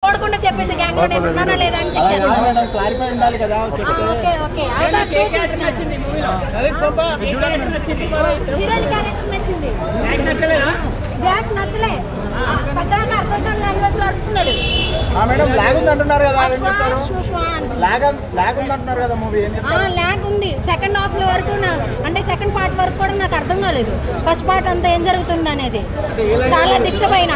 చూడకుండా చెప్పేసి గ్యాంగ్ లో నేను ఉన్నానా లేదా అని చెక్ చేయాలి మేడం క్లారిఫై ఉండాలి కదా ఆ, ఓకే ఓకే అవతార్ టూ చూసిన హీరోయిన్ క్యారెక్టర్ నచ్చింది జాక్ నచ్చలే పెద్దగా అర్థం కాని లాంగ్వేజ్ లో అరుస్తున్నాడు ఆ మేడం లాగ్ ఉంది అంటున్నారు కదా ఏం అశ్వా, చెప్తారు అశ్వా అని. లాగ్ లాగ్ ఉంది అంటున్నారు కదా మూవీ ఏం ఆ, చెప్తారు ల్యాగ్ ఉంది సెకండ్ హాఫ్ లో వరకు నా- అంటే సెకండ్ పార్ట్ వరకు కూడా నాకు అర్థం కాలేదు ఫస్ట్ పార్ట్ అంతా ఏం జరుగుతుంది అనేది చాలా డిస్టర్బ్ అయినా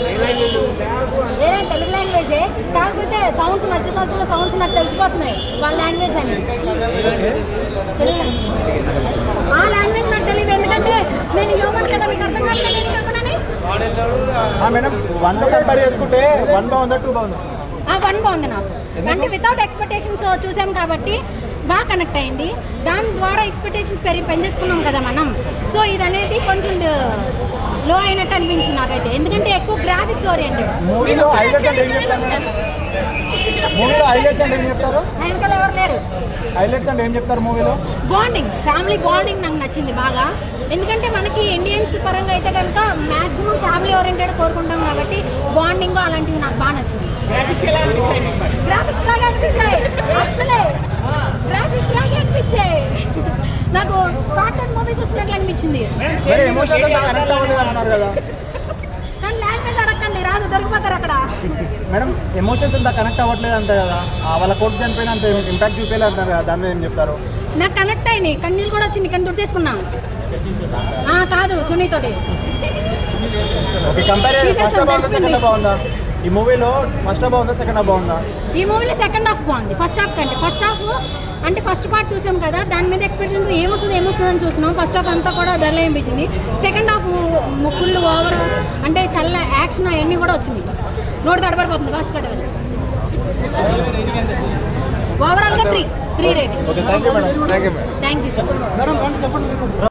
ఏదైనా తెలుగు లాంగ్వేజే కాకపోతే సౌండ్స్ మధ్య సంవత్సరంలో సౌండ్స్ నాకు తెలిసిపోతున్నాయి వాళ్ళ లాంగ్వేజ్ అని తెలుగు ఆ లాంగ్వేజ్ నాకు తెలియదు ఎందుకంటే నేను హ్యూమన్ కదా మీకు అర్థం కావట్లేదు నేను హ్యూమన్ అని ఆ మేడం వన్ తో కంపేర్ చేసుకుంటే వన్ బాగుందా టూ బాగుందా ఆ వన్ బాగుంది నాకు అంటే వితౌట్ ఎక్స్పెక్టేషన్స్ చూసాం కాబట్టి బాగా కనెక్ట్ అయింది దాని ద్వారా ఎక్స్పెక్టేషన్స్ పెరిగి పెంచేసుకున్నాం కదా మనం సో ఇది అనేది కొంచెం లో అయినట్టు అనిపించింది నాకైతే ఎందుకంటే ఎక్కువ గ్రాఫిక్స్ ఓరియంటెడ్ మూవీలో హైలైట్స్ అంటే ఏం చెప్తారు మేడం మూవీలో హైలైట్స్ అంటే ఏం చెప్తారు వెనకాల ఎవరు లేరు హైలైట్స్ అంటే ఏం చెప్తారు మూవీలో బాండింగ్ ఫ్యామిలీ బాండింగ్ నాకు నచ్చింది బాగా ఎందుకంటే మనకి ఇండియన్స్ పరంగా అయితే కనుక మ్యాక్సిమం ఫ్యామిలీ ఓరియంటెడ్ కోరుకుంటాం కాబట్టి బాండింగ్ అలాంటివి నాకు బాగా నచ్చింది గ్రాఫిక్స్ లాగా అనిపించాయి అస్సలే గ్రాఫిక్స్ లాగే అనిపించాయి నాకు కార్టూన్ మూవీ చూసినట్లు అనిపించింది మరి ఎమోషన్స్ అంతా కనెక్ట్ అవ్వలేదు అంటున్నారు కదా కానీ లాంగ్వేజ్ అడగండి రాదు దొరికిపోతారు అక్కడ మేడం ఎమోషన్స్ అంతా కనెక్ట్ అవ్వట్లేదు అంట కదా ఆ వాళ్ళ కొడుకు చనిపోయిన అంత ఇంపాక్ట్ చూపించలేదు అంటారు కదా దాని మీద ఏం చెప్తారు నాకు కనెక్ట్ అయినాయి కన్నీళ్ళు కూడా వచ్చింది కానీ దుర్తి తీసుకున్నా ఆ, కాదు చున్నీతోటి ఓకే కంపేర్ తీసేస్తాం, ఫస్ట్ బాగుందా తెలిసింది. సెకండ్ బాగుందా ఈ మూవీలో ఫస్ట్ బాగుందా సెకండ్ బాగుందా ఈ మూవీలో సెకండ్ హాఫ్ బాగుంది ఫస్ట్ హాఫ్ కంటే ఫస్ట్ హాఫ్ అంటే ఫస్ట్ పార్ట్ చూసాం కదా దాని మీద ఎక్స్పెక్టేషన్ ఏమొస్తుంది ఏమొస్తుంది అని చూస్తున్నాం ఫస్ట్ హాఫ్ అంతా కూడా డల్ అనిపించింది సెకండ్ హాఫ్ ఫుల్ ఓవర్ అంటే చల్ల యాక్షన్ అవన్నీ కూడా వచ్చింది నోటి తడబడిపోతుంది ఫస్ట్ కట్ ఓవరాల్గా three three rating okay thank you madam thank you madam thank you so much madam చెప్పండి